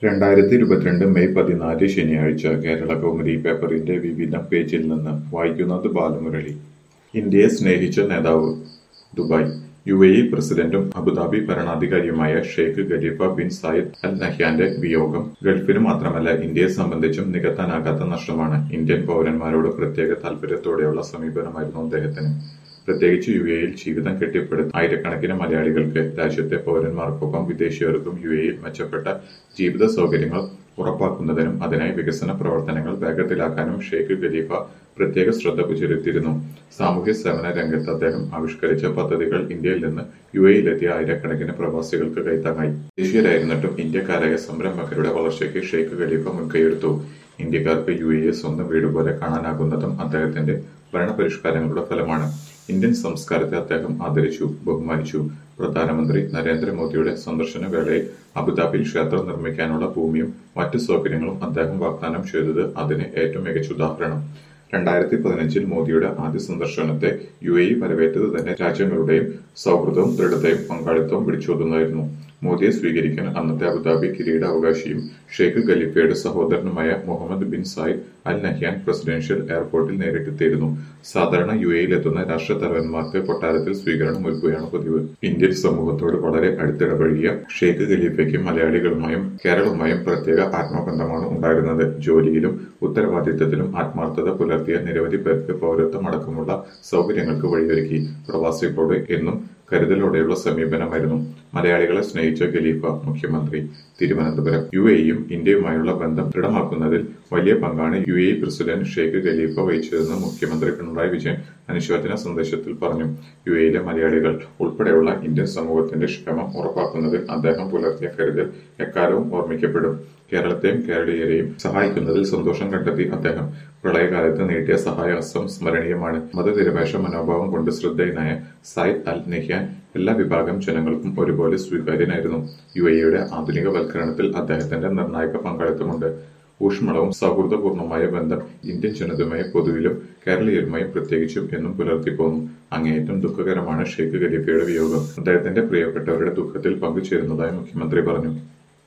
രണ്ടായിരത്തി ഇരുപത്തിരണ്ട് മെയ് പതിനാല് ശനിയാഴ്ച കേരള കൗമുദി പേപ്പറിന്റെ വിവിധ പേജിൽ നിന്ന് വായിക്കുന്നത് ബാലമുരളി ഇന്ത്യയെ സ്നേഹിച്ച നേതാവ് ദുബായ് യു എ ഇ പ്രസിഡന്റും അബുദാബി ഭരണാധികാരിയുമായ Sheikh Khalifa bin Zayed Al നഹ്യാന്റെ വിയോഗം ഗൾഫിന് മാത്രമല്ല ഇന്ത്യയെ സംബന്ധിച്ചും നികത്താനാകാത്ത നഷ്ടമാണ് ഇന്ത്യൻ പൗരന്മാരോട് പ്രത്യേക താൽപര്യത്തോടെയുള്ള സമീപനമായിരുന്നു അദ്ദേഹത്തിന് പ്രത്യേകിച്ച് യു എയിൽ ജീവിതം കെട്ടിപ്പടുത്ത ആയിരക്കണക്കിന് മലയാളികൾക്ക് രാജ്യത്തെ പൗരന്മാർക്കൊപ്പം വിദേശീയർക്കും യു എയിൽ മെച്ചപ്പെട്ട ജീവിത സൗകര്യങ്ങൾ ഉറപ്പാക്കുന്നതിനും അതിനായി വികസന പ്രവർത്തനങ്ങൾ വേഗത്തിലാക്കാനും ഷെയ്ഖ് ഖലീഫ പ്രത്യേക ശ്രദ്ധ ചെലുത്തിയിരുന്നു സാമൂഹ്യ സേവന രംഗത്ത് അദ്ദേഹം ആവിഷ്കരിച്ച പദ്ധതികൾ ഇന്ത്യയിൽ നിന്ന് യു എയിലെത്തിയ ആയിരക്കണക്കിന് പ്രവാസികൾക്ക് കൈത്താങ്ങായി ദേശീയരായിരുന്നിട്ടും ഇന്ത്യക്കാരായ സംരംഭകരുടെ വളർച്ചയ്ക്ക് ഷെയ്ഖ് ഖലീഫ മുൻകൈയെടുത്തു ഇന്ത്യക്കാർക്ക് യു എയെ സ്വന്തം വീട് പോലെ കാണാനാകുന്നതും അദ്ദേഹത്തിന്റെ ഭരണപരിഷ്കാരങ്ങളുടെ ഫലമാണ് ഇന്ത്യൻ സംസ്കാരത്തെ അദ്ദേഹം ആദരിച്ചു ബഹുമാനിച്ചു പ്രധാനമന്ത്രി നരേന്ദ്രമോദിയുടെ സന്ദർശന വേളയിൽ അബുദാബിയിൽ ക്ഷേത്രം നിർമ്മിക്കാനുള്ള ഭൂമിയും മറ്റു സൗകര്യങ്ങളും അദ്ദേഹം വാഗ്ദാനം ചെയ്തത് അതിന് ഏറ്റവും മികച്ച ഉദാഹരണം രണ്ടായിരത്തി പതിനഞ്ചിൽ മോദിയുടെ ആദ്യ സന്ദർശനത്തെ യു എ ഇ വരവേറ്റത് തന്നെ രാജ്യങ്ങളുടെയും സൗഹൃദവും ദൃഢതയും പങ്കാളിത്തവും വിളിച്ചോതുന്നതായിരുന്നു മോദിയെ സ്വീകരിക്കാൻ അന്നത്തെ അബുദാബി കിരീടാവകാശിയും ഷെയ്ഖ് ഖലീഫയുടെ സഹോദരനുമായ Mohammed bin Zayed Al Nahyan presidential എയർപോർട്ടിൽ നേരിട്ടെത്തിയിരുന്നു സാധാരണ യു എയിലെത്തുന്ന രാഷ്ട്രത്തലവന്മാർക്ക് കൊട്ടാരത്തിൽ സ്വീകരണം ഒരുക്കുകയാണ് പതിവ് ഇന്ത്യൻ സമൂഹത്തോട് വളരെ അടുത്തിടപഴകിയ ഷെയ്ഖ് ഖലീഫയ്ക്ക് മലയാളികളുമായും കേരളവുമായും പ്രത്യേക ആത്മബന്ധമാണ് ഉണ്ടായിരുന്നത് ജോലിയിലും ഉത്തരവാദിത്തത്തിലും ആത്മാർത്ഥത പുലർത്തിയ നിരവധി പേർക്ക് പൗരത്വം അടക്കമുള്ള സൗകര്യങ്ങൾക്ക് വഴിയൊരുക്കി പ്രവാസികളോട് എന്നും കരുതലോടെയുള്ള സമീപനമായിരുന്നു മലയാളികളെ സ്നേഹിച്ച ഖലീഫ മുഖ്യമന്ത്രി തിരുവനന്തപുരം യു എയും ഇന്ത്യയുമായുള്ള ബന്ധം ദൃഢമാക്കുന്നതിൽ വലിയ പങ്കാണ് U A president Sheikh Khalifa വഹിച്ചതെന്ന് മുഖ്യമന്ത്രി പിണറായി വിജയൻ അനുശോചന സന്ദേശത്തിൽ പറഞ്ഞു യു എയിലെ മലയാളികൾ ഉൾപ്പെടെയുള്ള ഇന്ത്യൻ സമൂഹത്തിന്റെ ക്ഷേമം ഉറപ്പാക്കുന്നതിൽ അദ്ദേഹം പുലർത്തിയ കരുതൽ എക്കാലവും ഓർമ്മിക്കപ്പെടും കേരളത്തെയും കേരളീയരെയും സഹായിക്കുന്നതിൽ സന്തോഷം കണ്ടെത്തി അദ്ദേഹം പ്രളയകാലത്ത് നീട്ടിയ സഹായഹസ്തം സ്മരണീയമാണ് മതനിരപേക്ഷ മനോഭാവം കൊണ്ട് ശ്രദ്ധേയനായ സായിദ് അൽ നെഹ്യാൻ എല്ലാ വിഭാഗം ജനങ്ങൾക്കും ഒരുപോലെ സ്വീകാര്യനായിരുന്നു യു എയുടെ ആധുനികവൽക്കരണത്തിൽ അദ്ദേഹത്തിന്റെ നിർണായക പങ്കാളിത്തമുണ്ട് ഊഷ്മളവും സൗഹൃദപൂർണമായ ബന്ധം ഇന്ത്യൻ ജനതയുമായി പൊതുവിലും കേരളീയരുമായി പ്രത്യേകിച്ചും എന്നും പുലർത്തിപ്പോന്നു അങ്ങേയറ്റം ദുഃഖകരമാണ് ഷെയ്ഖ് ഖലീഫയുടെ വിയോഗം അദ്ദേഹത്തിന്റെ പ്രിയപ്പെട്ടവരുടെ ദുഃഖത്തിൽ പങ്കുചേരുന്നതായി മുഖ്യമന്ത്രി പറഞ്ഞു